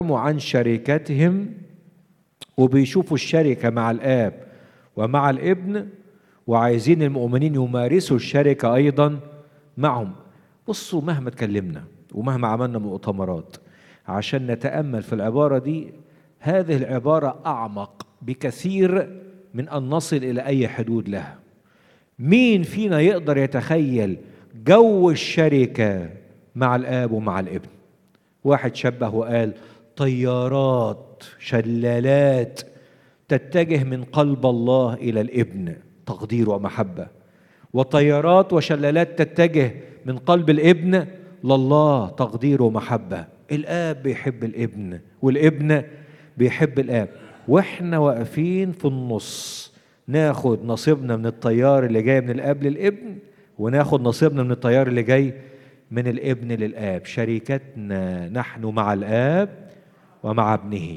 عن شركتهم وبيشوفوا الشركة مع الآب ومع الابن وعايزين المؤمنين يمارسوا الشركة أيضا معهم بصوا مهما اتكلمنا ومهما عملنا مؤتمرات عشان نتأمل في العبارة دي هذه العبارة أعمق بكثير من أن نصل إلى أي حدود لها مين فينا يقدر يتخيل جو الشركة مع الآب ومع الابن واحد شبه وقال طيارات شلالات تتجه من قلب الله إلى الابن تقدير ومحبة وطيارات وشلالات تتجه من قلب الابن لله تقدير ومحبة الآب بيحب الابن والابن بيحب الآب واحنا واقفين في النص ناخد نصيبنا من الطيار اللي جاي من الاب للابن وناخد نصيبنا من الطيار اللي جاي من الابن للاب شركتنا نحن مع الاب ومع ابنه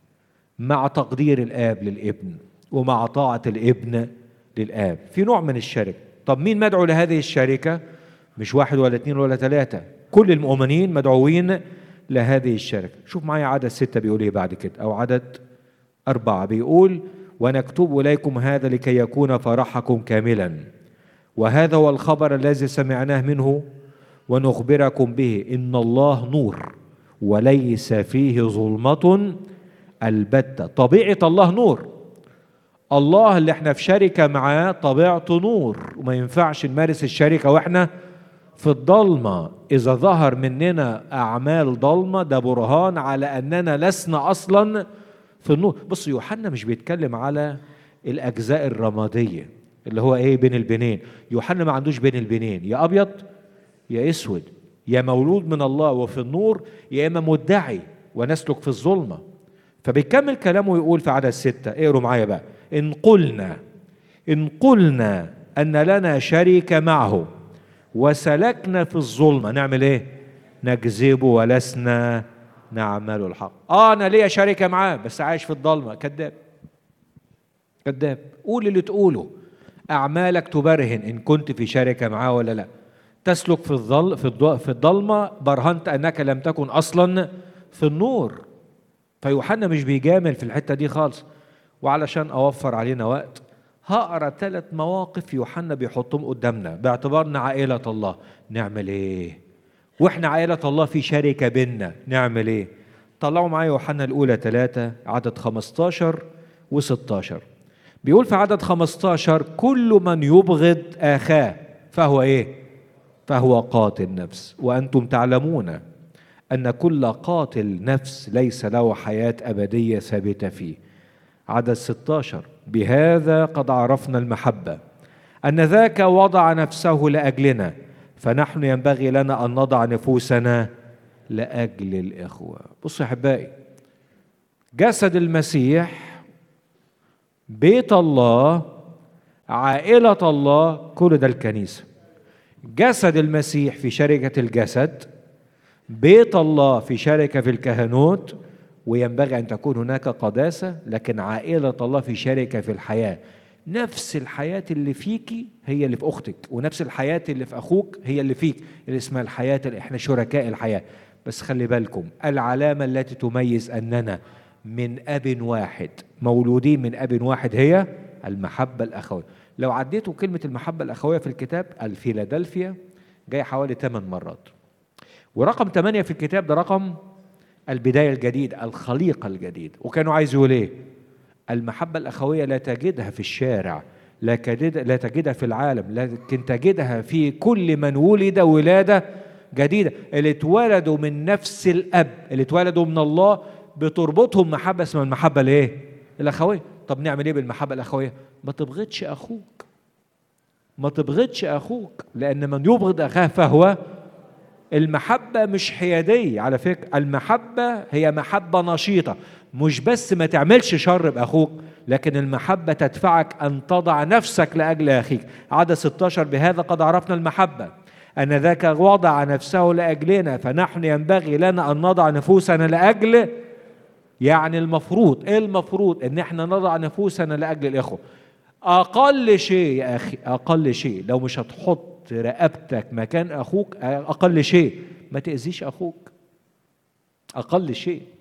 مع تقدير الاب للابن ومع طاعه الابن للاب في نوع من الشركه طب مين مدعو لهذه الشركه مش واحد ولا اثنين ولا ثلاثه كل المؤمنين مدعوين لهذه الشركه شوف معايا عدد ستة بيقول ايه بعد كده او عدد أربعة بيقول ونكتب إليكم هذا لكي يكون فرحكم كاملا وهذا هو الخبر الذي سمعناه منه ونخبركم به إن الله نور وليس فيه ظلمة البتة طبيعة الله نور الله اللي احنا في شركة معاه طبيعته نور وما ينفعش نمارس الشركة واحنا في الضلمة إذا ظهر مننا أعمال ضلمة ده برهان على أننا لسنا أصلاً في النور بص يوحنا مش بيتكلم على الاجزاء الرماديه اللي هو ايه بين البنين يوحنا ما عندوش بين البنين يا ابيض يا اسود يا مولود من الله وفي النور يا اما مدعي ونسلك في الظلمه فبيكمل كلامه ويقول في عدد ستة اقروا معايا بقى إن قلنا إن قلنا أن لنا شريك معه وسلكنا في الظلمة نعمل إيه؟ نكذبه ولسنا نعمل الحق اه انا ليا شركه معاه بس عايش في الضلمه كذاب كذاب قول اللي تقوله اعمالك تبرهن ان كنت في شركه معاه ولا لا تسلك في الظل في في الضلمه برهنت انك لم تكن اصلا في النور فيوحنا مش بيجامل في الحته دي خالص وعلشان اوفر علينا وقت هقرا ثلاث مواقف يوحنا بيحطهم قدامنا باعتبارنا عائله الله نعمل ايه واحنا عائلة الله في شركة بينا نعمل ايه طلعوا معايا يوحنا الأولى ثلاثة عدد 15 و16 بيقول في عدد 15 كل من يبغض أخاه فهو ايه فهو قاتل نفس وأنتم تعلمون أن كل قاتل نفس ليس له حياة أبدية ثابتة فيه عدد 16 بهذا قد عرفنا المحبة أن ذاك وضع نفسه لأجلنا فنحن ينبغي لنا ان نضع نفوسنا لاجل الاخوه بصوا يا احبائي جسد المسيح بيت الله عائله الله كل ده الكنيسه جسد المسيح في شركه الجسد بيت الله في شركه في الكهنوت وينبغي ان تكون هناك قداسه لكن عائله الله في شركه في الحياه نفس الحياة اللي فيكي هي اللي في أختك ونفس الحياة اللي في أخوك هي اللي فيك اللي اسمها الحياة اللي احنا شركاء الحياة بس خلي بالكم العلامة التي تميز أننا من أب واحد مولودين من أب واحد هي المحبة الأخوية لو عديتوا كلمة المحبة الأخوية في الكتاب الفيلادلفيا جاي حوالي 8 مرات ورقم 8 في الكتاب ده رقم البداية الجديدة الخليقة الجديدة وكانوا عايزوا يقول ايه المحبة الأخوية لا تجدها في الشارع لا, لا تجدها في العالم لكن تجدها في كل من ولد ولادة جديدة اللي اتولدوا من نفس الأب اللي اتولدوا من الله بتربطهم محبة اسمها المحبة الايه؟ الأخوية طب نعمل ايه بالمحبة الأخوية؟ ما تبغضش أخوك ما تبغضش أخوك لأن من يبغض أخاه فهو المحبة مش حيادية على فكرة المحبة هي محبة نشيطة مش بس ما تعملش شر بأخوك لكن المحبة تدفعك أن تضع نفسك لأجل أخيك عدد 16 بهذا قد عرفنا المحبة أن ذاك وضع نفسه لأجلنا فنحن ينبغي لنا أن نضع نفوسنا لأجل يعني المفروض إيه المفروض أن احنا نضع نفوسنا لأجل الإخوة أقل شيء يا أخي أقل شيء لو مش هتحط رقبتك مكان أخوك أقل شيء ما تأذيش أخوك أقل شيء